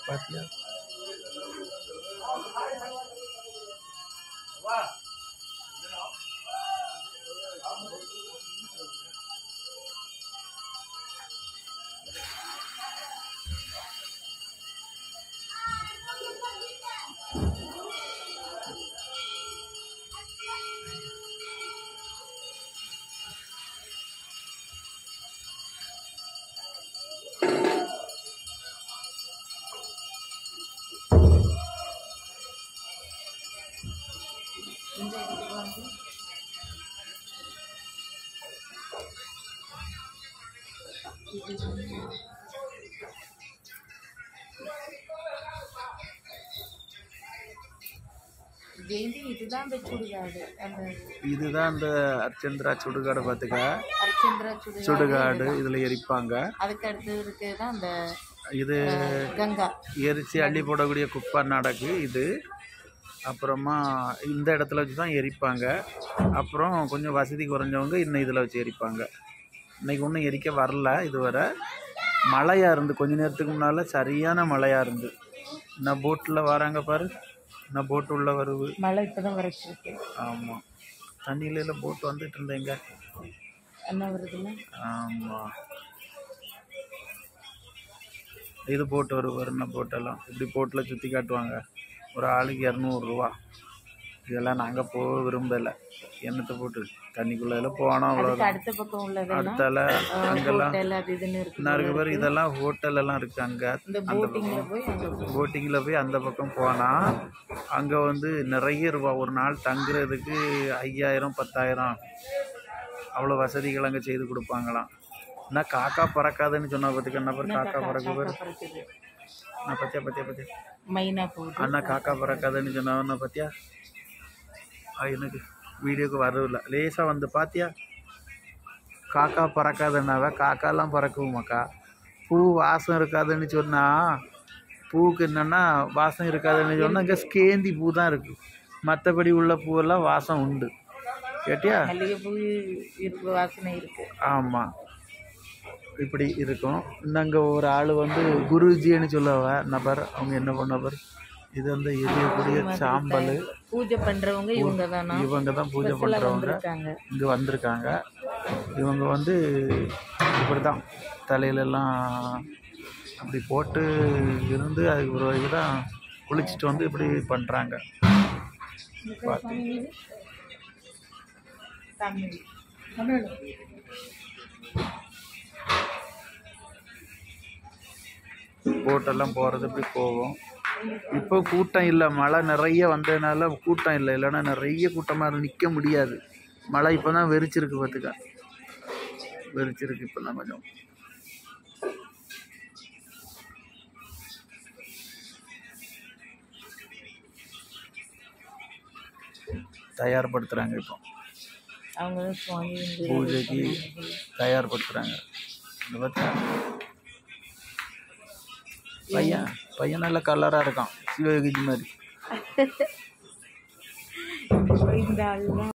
பாத்தியா இந்த இடத்துக்கு வந்து இது வந்து ஜெயந்தி இதுதான் அந்த சுடுகாடு அந்த இதுதான் இந்த அர்ச்சந்திரா சுடுகாடு பார்த்துக்க ஹரிச்சந்திரா சுடுகாடு சுடுகாடு இதில் எரிப்பாங்க அதுக்கு அடுத்து இருக்கிறது தான் அந்த இது கங்கா எரிச்சு அள்ளி போடக்கூடிய குப்பை நடக்கு இது அப்புறமா இந்த இடத்துல வச்சு தான் எரிப்பாங்க அப்புறம் கொஞ்சம் வசதி குறைஞ்சவங்க இன்னும் இதில் வச்சு எரிப்பாங்க இன்னைக்கு ஒன்றும் எரிக்க வரல இதுவரை மழையாக இருந்து கொஞ்ச நேரத்துக்கு முன்னால் சரியான மழையாக இருந்து நான் போட்டில் வராங்க பாரு நான் போட்டு உள்ள வருது மழை இப்பதான் வரைச்சிருக்கு ஆமாம் தண்ணியில எல்லாம் போட்டு வந்துட்டு இருந்தேங்க என்ன வருதுன்னா ஆமாம் இது போட்டு வருவார் என்ன போட்டெல்லாம் இப்படி போட்டில் சுற்றி காட்டுவாங்க ஒரு ஆளுக்கு இரநூறுவா இதெல்லாம் நாங்கள் போக விரும்பலை எண்ணத்தை போட்டு தண்ணிக்குள்ளே போனோம் அதுக்கு அவ்வளோதான் அடுத்த பக்கம் உள்ளதெல்லாம் அடுத்தால அங்கெல்லாம் ஹோட்டல் அது இதுன்னு இருக்கு என்ன இருக்கு பாரு இதெல்லாம் ஹோட்டல் எல்லாம் இருக்கு அங்கே இந்த போட்டிங்ல போய் அங்க போய் போட்டிங்கில் போய் அந்த பக்கம் போனால் அங்கே வந்து நிறைய ரூபா ஒரு நாள் தங்குறதுக்கு ஐயாயிரம் பத்தாயிரம் அவ்வளோ வசதிகள் அங்கே செய்து கொடுப்பாங்களாம் என்ன காக்கா பறக்காதுன்னு சொன்ன பார்த்துக்க என்ன பாரு காக்கா பறக்கு பாரு காக்கா பறக்குது நான் பத்தியா பத்தியா பத்தியா மைனா போகுது அண்ணா காக்கா பறக்காதுன்னு சொன்னவன பத்தியா ஆ, எனக்கு வீடியோக்கு வரவில்லை லேசாக வந்து பாத்தியா காக்கா பறக்காதுன்னாவ காக்காலாம் பறக்குமாக்கா பூ வாசம் இருக்காதுன்னு சொன்னா பூவுக்கு என்னன்னா வாசம் இருக்காதுன்னு சொன்னா இங்கே ஸ்கேந்தி பூ தான் இருக்கு மற்றபடி உள்ள பூவெல்லாம் வாசம் உண்டு கேட்டியா மல்லிகைப்பூ இருக்கு வாசனை இருக்கு ஆமாம் இப்படி இருக்கும் இன்னங்க ஒரு ஆள் வந்து குருஜின்னு சொல்லுவ நபர் அவங்க என்ன பண்ணவர் இது வந்து எரியக்கூடிய சாம்பல் பூஜை பண்றவங்க இவங்க தானா இவங்க தான் பூஜை ஸ்பெஷலா பண்ணுறவங்க வந்திருக்காங்க இங்கே வந்திருக்காங்க இவங்க வந்து இப்படி தான் தலையிலெல்லாம் அப்படி போட்டு இருந்து அதுக்கு ஒரு வரைக்கும் தான் குளிச்சுட்டு வந்து இப்படி பண்ணுறாங்க தமிழ் போட்டெல்லாம் போகிறது இப்படி போகும் இப்போ கூட்டம் இல்லை மழை நிறைய வந்ததுனால கூட்டம் இல்லை இல்லைன்னா நிறைய கூட்டமாக நிற்க முடியாது மழை இப்போ தான் வெறிச்சிருக்கு பார்த்துக்க வெறிச்சிருக்கு இப்போ தான் கொஞ்சம் தயார்படுத்துகிறாங்க இப்போ அவங்க தான் சுவாமி வந்து பூஜைக்கு தயார்படுத்துகிறாங்க இந்த பார்த்தா பையன் பையன் நல்ல கலராக இருக்கான் சிவகஜி மாதிரி இந்த ஆள் தான்